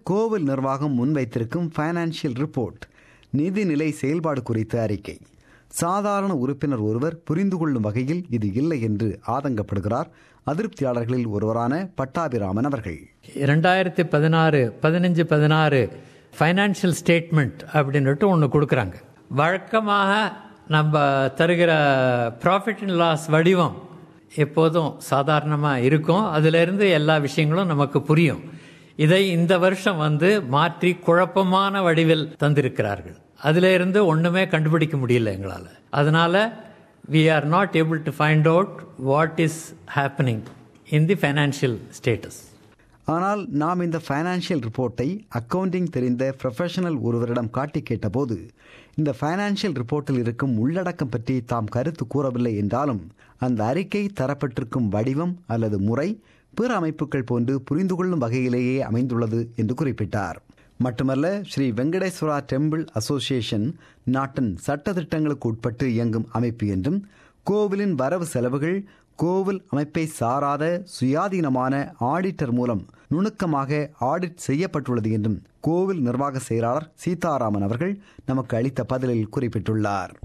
கோவில் நிர்வாகம் முன்வைத்திருக்கும் financial report நிதிநிலை செயல்பாடு குறித்த அறிக்கை சாதாரண உறுப்பினர் ஒருவர் புரிந்து கொள்ளும் வகையில் இது இல்லை என்று ஆதங்கப்படுகிறார் அதிருப்தியாளர்களில் ஒருவரான பட்டாபிராமன் அவர்கள் ரெண்டாயிரத்தி பதினாறு பதினஞ்சு பதினாறு ஃபைனான்ஷியல் ஸ்டேட்மெண்ட் அப்படின்னுட்டு ஒன்று கொடுக்குறாங்க வழக்கமாக நம்ம தருகிற ப்ராஃபிட் அண்ட் லாஸ் வடிவம் எப்போதும் சாதாரணமாக இருக்கும் அதிலிருந்து எல்லா விஷயங்களும் நமக்கு புரியும் இதை இந்த வருஷம் வந்து மாற்றி குழப்பமான வடிவில் தந்திருக்கிறார்கள் அதில் இருந்து ஒன்றுமே கண்டுபிடிக்க முடியல எங்களால் அதனால we are not able to find out what is happening in the financial status ஆனால் நாம் இந்த ஃபைனான்சியல் ரிப்போர்ட்டை அக்கவுண்டிங் தெரிந்த ப்ரொஃபஷனல் ஒருவரிடம் காட்டி கேட்டபோது இந்த ஃபைனான்சியல் ரிப்போர்ட்டில் இருக்கும் உள்ளடக்கம் பற்றி தாம் கருத்து கூறவில்லை என்றாலும் அந்த அறிக்கை தரப்பட்டிருக்கும் வடிவம் அல்லது முறை பிற அமைப்புகள் போன்று புரிந்து கொள்ளும் வகையிலேயே அமைந்துள்ளது என்று குறிப்பிட்டார் மட்டுமல்ல ஸ்ரீ வெங்கடேஸ்வரா டெம்பிள் அசோசியேஷன் நாட்டின் சட்டத்திட்டங்களுக்கு உட்பட்டு இயங்கும் அமைப்பு என்றும் கோவிலின் வரவு செலவுகள் கோவில் அமைப்பை சாராத சுயாதீனமான ஆடிட்டர் மூலம் நுணுக்கமாக ஆடிட் செய்யப்பட்டுள்ளது என்றும் கோவில் நிர்வாக செயலாளர் சீதாராமன் அவர்கள் நமக்கு அளித்த பதிலில் குறிப்பிட்டுள்ளார்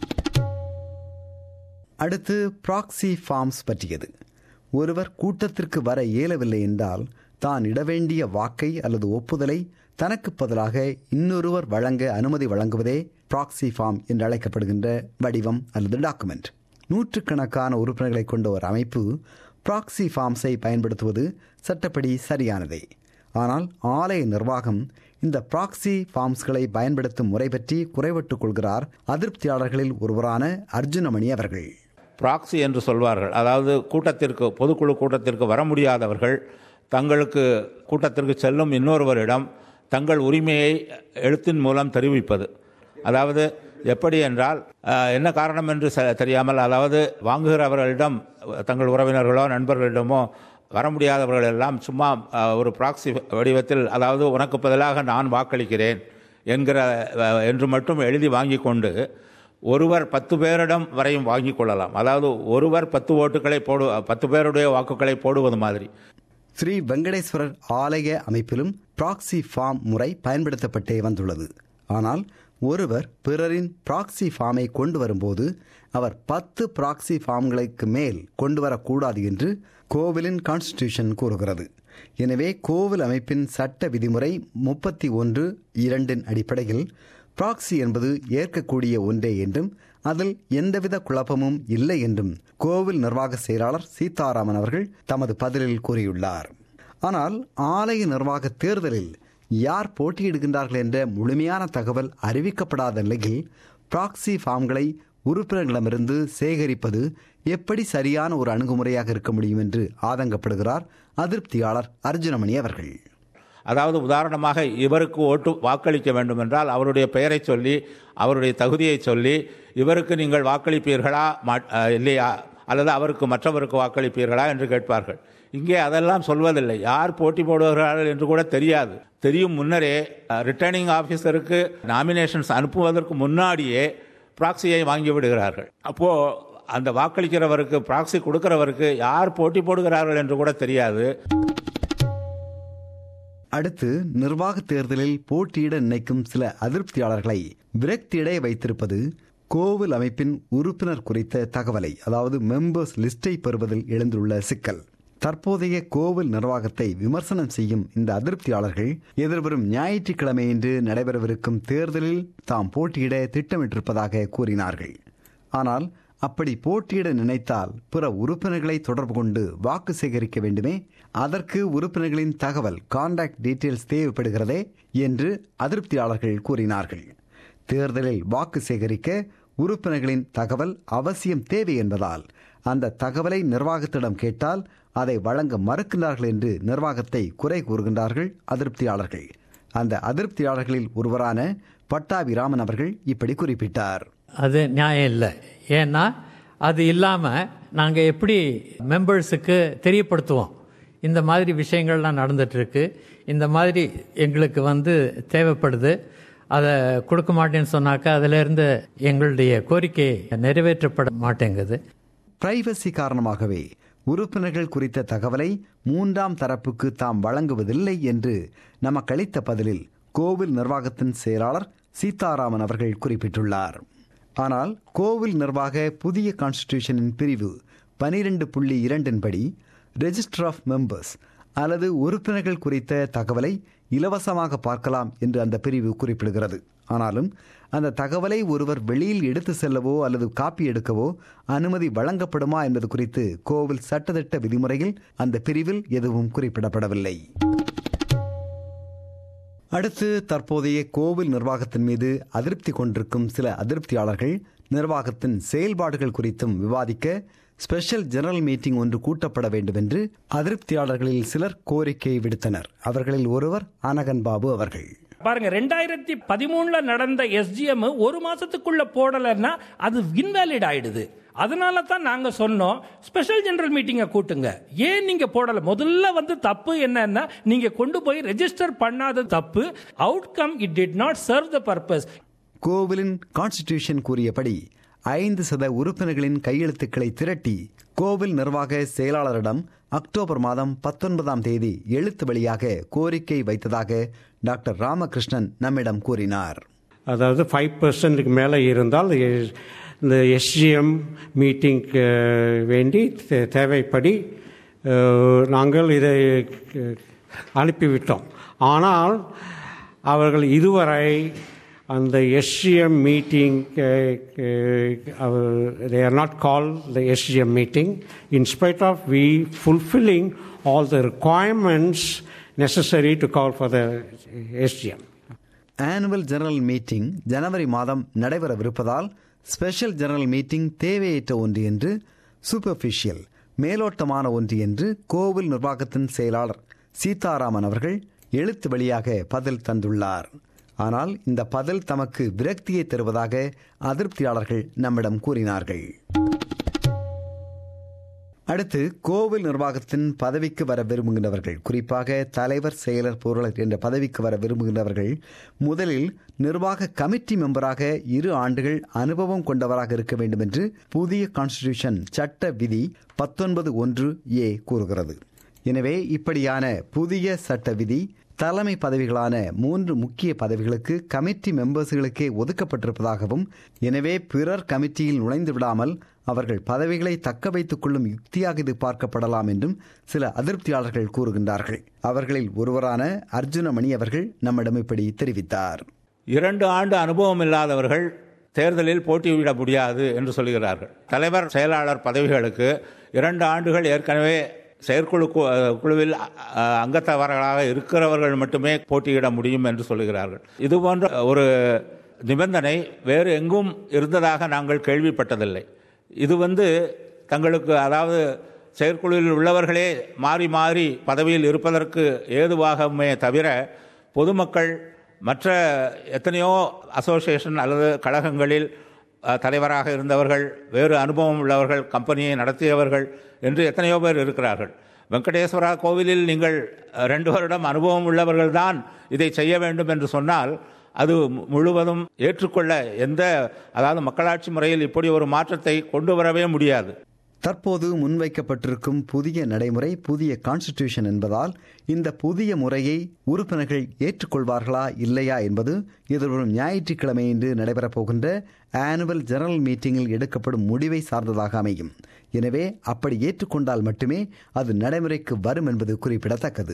அடுத்து ப்ராக்சி ஃபார்ம்ஸ் பற்றியது ஒருவர் கூட்டத்திற்கு வர இயலவில்லை என்றால் தான் இட வேண்டிய வாக்கை அல்லது ஒப்புதலை தனக்கு பதிலாக இன்னொருவர் வழங்க அனுமதி வழங்குவதே ப்ராக்சி ஃபார்ம் என்று அழைக்கப்படுகின்ற வடிவம் அல்லது டாக்குமெண்ட் நூற்றுக்கணக்கான உறுப்பினர்களை கொண்ட ஒரு அமைப்பு ப்ராக்சி ஃபார்ம்ஸை பயன்படுத்துவது சட்டப்படி சரியானதே ஆனால் ஆலய நிர்வாகம் இந்த ப்ராக்சி ஃபார்ம்ஸ்களை பயன்படுத்தும் முறை பற்றி குறைபட்டுக் கொள்கிறார் அதிருப்தியாளர்களில் ஒருவரான அர்ஜுனமணி அவர்கள் ப்ராக்சி என்று சொல்வார்கள் அதாவது கூட்டத்திற்கு பொதுக்குழு கூட்டத்திற்கு வர முடியாதவர்கள் தங்களுக்கு கூட்டத்திற்கு செல்லும் இன்னொருவரிடம் தங்கள் உரிமையை எழுத்தின் மூலம் தெரிவிப்பது அதாவது எப்படி என்றால் என்ன காரணம் என்று தெரியாமல் அதாவது வாங்குகிறவர்களிடம் தங்கள் உறவினர்களோ நண்பர்களிடமோ வர முடியாதவர்கள் எல்லாம் சும்மா ஒரு ப்ராக்சி வடிவத்தில் அதாவது உனக்கு பதிலாக நான் வாக்களிக்கிறேன் என்கிற என்று மட்டும் எழுதி வாங்கி கொண்டு ஒருவர் பத்து பேரிடம் வரையும் வாங்கி கொள்ளலாம் அதாவது ஒருவர் பத்து ஓட்டுகளை போடு பத்து பேருடைய வாக்குகளை போடுவது மாதிரி ஸ்ரீ வெங்கடேஸ்வரர் ஆலய அமைப்பிலும் ப்ராக்சி ஃபார்ம் முறை பயன்படுத்தப்பட்டே வந்துள்ளது ஆனால் ஒருவர் பிறரின் ப்ராக்சி ஃபார்மை கொண்டு வரும்போது அவர் பத்து ப்ராக்சி ஃபார்ம்களுக்கு மேல் கொண்டு வரக்கூடாது என்று கோவிலின் கான்ஸ்டிடியூஷன் கூறுகிறது எனவே கோவில் அமைப்பின் சட்ட விதிமுறை முப்பத்தி ஒன்று இரண்டின் அடிப்படையில் ப்ராக்சி என்பது ஏற்கக்கூடிய ஒன்றே என்றும் அதில் எந்தவித குழப்பமும் இல்லை என்றும் கோவில் நிர்வாக செயலாளர் சீதாராமன் அவர்கள் தமது பதிலில் கூறியுள்ளார் ஆனால் ஆலய நிர்வாக தேர்தலில் யார் போட்டியிடுகின்றார்கள் என்ற முழுமையான தகவல் அறிவிக்கப்படாத நிலையில் ப்ராக்சி ஃபார்ம்களை உறுப்பினர்களிடமிருந்து சேகரிப்பது எப்படி சரியான ஒரு அணுகுமுறையாக இருக்க முடியும் என்று ஆதங்கப்படுகிறார் அதிருப்தியாளர் அர்ஜுனமணி அவர்கள் அதாவது உதாரணமாக இவருக்கு ஓட்டு வாக்களிக்க வேண்டும் என்றால் அவருடைய பெயரை சொல்லி அவருடைய தகுதியை சொல்லி இவருக்கு நீங்கள் வாக்களிப்பீர்களா இல்லையா அல்லது அவருக்கு மற்றவருக்கு வாக்களிப்பீர்களா என்று கேட்பார்கள் இங்கே அதெல்லாம் சொல்வதில்லை யார் போட்டி போடுகிறார்கள் என்று கூட தெரியாது தெரியும் முன்னரே ரிட்டர்னிங் ஆஃபீஸருக்கு நாமினேஷன்ஸ் அனுப்புவதற்கு முன்னாடியே ப்ராக்சியை வாங்கி விடுகிறார்கள் அப்போது அந்த வாக்களிக்கிறவருக்கு ப்ராக்சி கொடுக்கிறவருக்கு யார் போட்டி போடுகிறார்கள் என்று கூட தெரியாது அடுத்து நிர்வாக தேர்தலில் போட்டியிட நினைக்கும் சில அதிருப்தியாளர்களை விரக்தியடைய வைத்திருப்பது கோவில் அமைப்பின் உறுப்பினர் குறித்த தகவலை அதாவது மெம்பர்ஸ் லிஸ்டை பெறுவதில் எழுந்துள்ள சிக்கல் தற்போதைய கோவில் நிர்வாகத்தை விமர்சனம் செய்யும் இந்த அதிருப்தியாளர்கள் எதிர்வரும் ஞாயிற்றுக்கிழமையன்று நடைபெறவிருக்கும் தேர்தலில் தாம் போட்டியிட திட்டமிட்டிருப்பதாக கூறினார்கள் ஆனால் அப்படி போட்டியிட நினைத்தால் பிற உறுப்பினர்களை தொடர்பு கொண்டு வாக்கு சேகரிக்க வேண்டுமே அதற்கு உறுப்பினர்களின் தகவல் கான்டாக்ட் டீட்டெயில்ஸ் தேவைப்படுகிறதே என்று அதிருப்தியாளர்கள் கூறினார்கள் தேர்தலில் வாக்கு சேகரிக்க உறுப்பினர்களின் தகவல் அவசியம் தேவை என்பதால் அந்த தகவலை நிர்வாகத்திடம் கேட்டால் அதை வழங்க மறுக்கிறார்கள் என்று நிர்வாகத்தை குறை கூறுகின்றார்கள் அதிருப்தியாளர்கள் அந்த அதிருப்தியாளர்களில் ஒருவரான பட்டாபி ராமன் அவர்கள் இப்படி குறிப்பிட்டார் அது நியாயம் இல்லை ஏன்னா அது இல்லாமல் நாங்கள் எப்படி மெம்பர்ஸுக்கு தெரியப்படுத்துவோம் இந்த மாதிரி விஷயங்கள்லாம் நடந்துட்டுருக்கு இந்த மாதிரி எங்களுக்கு வந்து தேவைப்படுது அதை கொடுக்க மாட்டேன்னு சொன்னாக்கா அதிலிருந்து எங்களுடைய கோரிக்கை நிறைவேற்றப்பட மாட்டேங்குது பிரைவசி காரணமாகவே உறுப்பினர்கள் குறித்த தகவலை மூன்றாம் தரப்புக்கு தாம் வழங்குவதில்லை என்று நமக்களித்த பதிலில் கோவில் நிர்வாகத்தின் செயலாளர் சீதாராமன் அவர்கள் குறிப்பிட்டுள்ளார் ஆனால் கோவில் நிர்வாக புதிய கான்ஸ்டிடியூஷனின் பிரிவு பனிரெண்டு புள்ளி இரண்டின்படி ரெஜிஸ்டர் ஆஃப் மெம்பர்ஸ் அல்லது உறுப்பினர்கள் குறித்த தகவலை இலவசமாக பார்க்கலாம் என்று அந்த பிரிவு குறிப்பிடுகிறது ஆனாலும் அந்த தகவலை ஒருவர் வெளியில் எடுத்து செல்லவோ அல்லது காப்பி எடுக்கவோ அனுமதி வழங்கப்படுமா என்பது குறித்து கோவில் சட்டத்திட்ட விதிமுறையில் அந்த பிரிவில் எதுவும் குறிப்பிடப்படவில்லை அடுத்து தற்போதைய கோவில் நிர்வாகத்தின் மீது அதிருப்தி கொண்டிருக்கும் சில அதிருப்தியாளர்கள் நிர்வாகத்தின் செயல்பாடுகள் குறித்தும் விவாதிக்க ஸ்பெஷல் ஜெனரல் மீட்டிங் ஒன்று கூட்டப்பட வேண்டும் என்று அதிருப்தியாளர்களில் சிலர் கோரிக்கை விடுத்தனர் அவர்களில் ஒருவர் அனகன் பாபு அவர்கள் பாருங்க ரெண்டாயிரத்தி பதிமூணுல நடந்த எஸ்ஜிஎம் ஒரு மாசத்துக்குள்ள போடலைன்னா அது இன்வேலிட் ஆயிடுது அதனால தான் நாங்க சொன்னோம் ஸ்பெஷல் ஜெனரல் மீட்டிங்கை கூட்டுங்க ஏன் நீங்க போடல முதல்ல வந்து தப்பு என்னன்னா நீங்க கொண்டு போய் ரெஜிஸ்டர் பண்ணாத தப்பு outcome it did not serve the purpose கோவிலின் கான்ஸ்டிடியூஷன் கூறியபடி ஐந்து சத உறுப்பினர்களின் கையெழுத்துக்களை திரட்டி கோவில் நிர்வாக செயலாளரிடம் அக்டோபர் மாதம் பத்தொன்பதாம் தேதி எழுத்து வழியாக கோரிக்கை வைத்ததாக டாக்டர் ராமகிருஷ்ணன் நம்மிடம் கூறினார் அதாவது ஃபைவ் பர்சன்ட்டுக்கு மேலே இருந்தால் எ- இந்த எஸ்ஜிஎம் மீட்டிங்க்கு வேண்டி தே- தேவைப்படி அஹ், நாங்கள் இதை அஹ், அனுப்பிவிட்டோம் ஆனால் அவர்கள் இதுவரை அந்த SGM meeting they are not called the SGM meeting in spite of we fulfilling all the requirements necessary to call for the SGM. Annual general meeting ஜனவரி மாதம் நடைபெறவிருப்பதால் ஸ்பெஷல் ஜெனரல் மீட்டிங் தேவையற்ற ஒன்று என்று சூப்பர்ஃபிஷியல் மேலோட்டமான ஒன்று என்று கோவில் நிர்வாகத்தின் செயலாளர் சீதாராமன் அவர்கள் எழுத்து வழியாக பதில் தந்துள்ளார் ஆனால் இந்த பதில் தமக்கு விரக்தியை தருவதாக அதிருப்தியாளர்கள் நம்மிடம் கூறினார்கள் அடுத்து கோவில் நிர்வாகத்தின் பதவிக்கு வர விரும்புகின்றவர்கள் குறிப்பாக தலைவர் செயலர் பொருளர் என்ற பதவிக்கு வர விரும்புகின்றவர்கள் முதலில் நிர்வாக கமிட்டி மெம்பராக இரு ஆண்டுகள் அனுபவம் கொண்டவராக இருக்க வேண்டும் என்று புதிய கான்ஸ்டிடியூஷன் சட்ட விதி பத்தொன்பது ஒன்று ஏ கூறுகிறது எனவே இப்படியான புதிய சட்ட விதி தலைமை பதவிகளான மூன்று முக்கிய பதவிகளுக்கு கமிட்டி மெம்பர்ஸ்களுக்கே ஒதுக்கப்பட்டிருப்பதாகவும் எனவே பிறர் கமிட்டியில் நுழைந்து விடாமல் அவர்கள் பதவிகளை தக்க வைத்துக் கொள்ளும் யுக்தியாக இது பார்க்கப்படலாம் என்றும் சில அதிருப்தியாளர்கள் கூறுகின்றார்கள் அவர்களில் ஒருவரான அர்ஜுனமணி அவர்கள் நம்மிடம் இப்படி தெரிவித்தார் இரண்டு ஆண்டு அனுபவம் இல்லாதவர்கள் தேர்தலில் போட்டியிட முடியாது என்று சொல்கிறார்கள் தலைவர் செயலாளர் பதவிகளுக்கு இரண்டு ஆண்டுகள் ஏற்கனவே செயற்குழு கு- குழுவில் அ, அங்கத்தவர்களாக இருக்கிறவர்கள் மட்டுமே போட்டியிட முடியும் என்று சொல்லுகிறார்கள் இது போன்ற ஒரு நிபந்தனை வேறு எங்கும் இருந்ததாக நாங்கள் கேள்விப்பட்டதில்லை இது வந்து தங்களுக்கு அதாவது செயற்குழுவில் உள்ளவர்களே மாறி மாறி பதவியில் இருப்பதற்கு ஏதுவாகமே தவிர பொதுமக்கள் மற்ற எத்தனையோ அசோசியேஷன் அல்லது கழகங்களில் அஹ், தலைவராக இருந்தவர்கள் வேறு அனுபவம் உள்ளவர்கள் கம்பெனியை நடத்தியவர்கள் என்று எத்தனையோ பேர் இருக்கிறார்கள் வெங்கடேஸ்வரா கோவிலில் நீங்கள் அஹ், ரெண்டு வருடம் அனுபவம் உள்ளவர்கள்தான் இதை செய்ய வேண்டும் என்று சொன்னால் அது மு- முழுவதும் ஏற்றுக்கொள்ள எந்த அதாவது மக்களாட்சி முறையில் இப்படி ஒரு மாற்றத்தை கொண்டு வரவே முடியாது தற்போது முன்வைக்கப்பட்டிருக்கும் புதிய நடைமுறை புதிய கான்ஸ்டிடியூஷன் என்பதால் இந்த புதிய முறையை உறுப்பினர்கள் ஏற்றுக்கொள்வார்களா இல்லையா என்பது எதிர்வரும் ஞாயிற்றுக்கிழமையன்று நடைபெறப் போகின்ற ஆனுவல் ஜெனரல் மீட்டிங்கில் எடுக்கப்படும் முடிவை சார்ந்ததாக அமையும் எனவே அப்படி ஏற்றுக்கொண்டால் மட்டுமே அது நடைமுறைக்கு வரும் என்பது குறிப்பிடத்தக்கது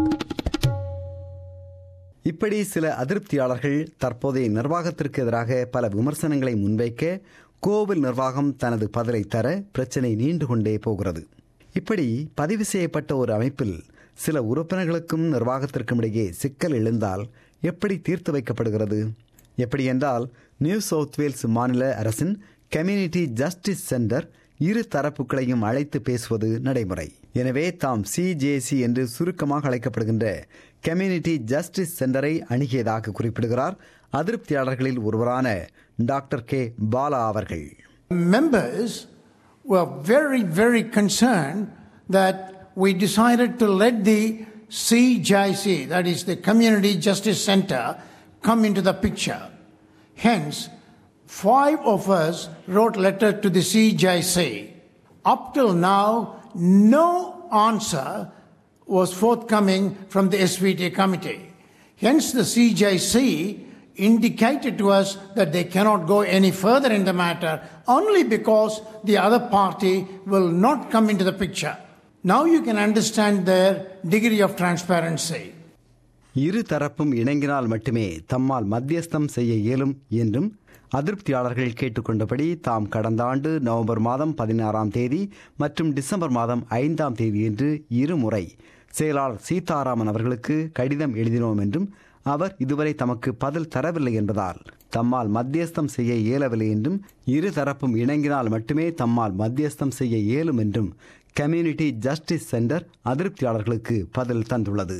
இப்படி சில அதிருப்தியாளர்கள் தற்போதைய நிர்வாகத்திற்கு எதிராக பல விமர்சனங்களை முன்வைக்க கோவில் நிர்வாகம் தனது பதிலை தர பிரச்சனை நீண்டு கொண்டே போகிறது இப்படி பதிவு செய்யப்பட்ட ஒரு அமைப்பில் சில உறுப்பினர்களுக்கும் நிர்வாகத்திற்கும் இடையே சிக்கல் எழுந்தால் எப்படி தீர்த்து வைக்கப்படுகிறது எப்படி என்றால் நியூ சவுத் வேல்ஸ் மாநில அரசின் கம்யூனிட்டி ஜஸ்டிஸ் சென்டர் இரு தரப்புகளையும் அழைத்து பேசுவது நடைமுறை எனவே தாம் சிஜேசி என்று சுருக்கமாக அழைக்கப்படுகின்ற கம்யூனிட்டி ஜஸ்டிஸ் சென்டரை அணுகியதாக குறிப்பிடுகிறார் அதிருப்தியாளர்களில் ஒருவரான டாக்டர் கே பாலா அவர்கள் members were very, very concerned that we decided to let the CJC, that is the Community Justice Center, come into the picture. Hence, five of us wrote letter to the CJC. Up till now, no answer was forthcoming from the SVT committee. Hence, the CJC indicated to us that they cannot go any further in the matter only because the other party will not come into the picture. Now you can understand their degree of transparency. இரு தரப்பும் இணங்கினால் மட்டுமே தம்மால் மத்தியஸ்தம் செய்ய இயலும் என்றும் அதிருப்தியாளர்கள் கேட்டுக்கொண்டபடி தாம் கடந்த ஆண்டு நவம்பர் மாதம் பதினாறாம் தேதி மற்றும் டிசம்பர் மாதம் ஐந்தாம் தேதி என்று இருமுறை செயலாளர் சீதாராமன் அவர்களுக்கு கடிதம் எழுதினோம் என்றும் அவர் இதுவரை தமக்கு பதில் தரவில்லை என்பதால் தம்மால் மத்தியஸ்தம் செய்ய இயலவில்லை என்றும் இரு தரப்பும் இணங்கினால் மட்டுமே தம்மால் மத்தியஸ்தம் செய்ய இயலும் என்றும் கம்யூனிட்டி ஜஸ்டிஸ் சென்டர் அதிருப்தியாளர்களுக்கு பதில் தந்துள்ளது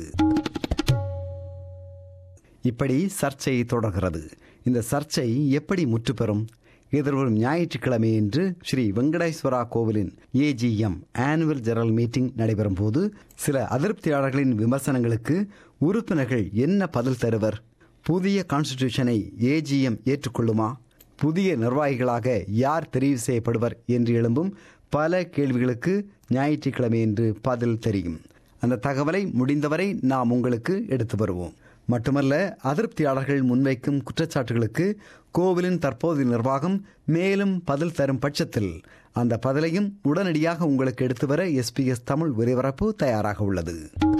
இப்படி சர்ச்சை தொடர்கிறது இந்த சர்ச்சை எப்படி முற்றுப்பெறும் எதிர்வரும் ஞாயிற்றுக்கிழமை என்று ஸ்ரீ வெங்கடேஸ்வரா கோவிலின் ஏஜிஎம் ஆனுவல் ஜெனரல் மீட்டிங் நடைபெறும் போது சில அதிருப்தியாளர்களின் விமர்சனங்களுக்கு உறுப்பினர்கள் என்ன பதில் தருவர் புதிய கான்ஸ்டிடியூஷனை ஏஜிஎம் ஏற்றுக்கொள்ளுமா புதிய நிர்வாகிகளாக யார் தெரிவு செய்யப்படுவர் என்று எழும்பும் பல கேள்விகளுக்கு ஞாயிற்றுக்கிழமை என்று பதில் தெரியும் அந்த தகவலை முடிந்தவரை நாம் உங்களுக்கு எடுத்து வருவோம் மட்டுமல்ல அதிருப்தியாளர்கள் முன்வைக்கும் குற்றச்சாட்டுகளுக்கு கோவிலின் தற்போதைய நிர்வாகம் மேலும் பதில் தரும் பட்சத்தில் அந்த பதிலையும் உடனடியாக உங்களுக்கு எடுத்து வர எஸ்பிஎஸ் தமிழ் ஒலிபரப்பு தயாராக உள்ளது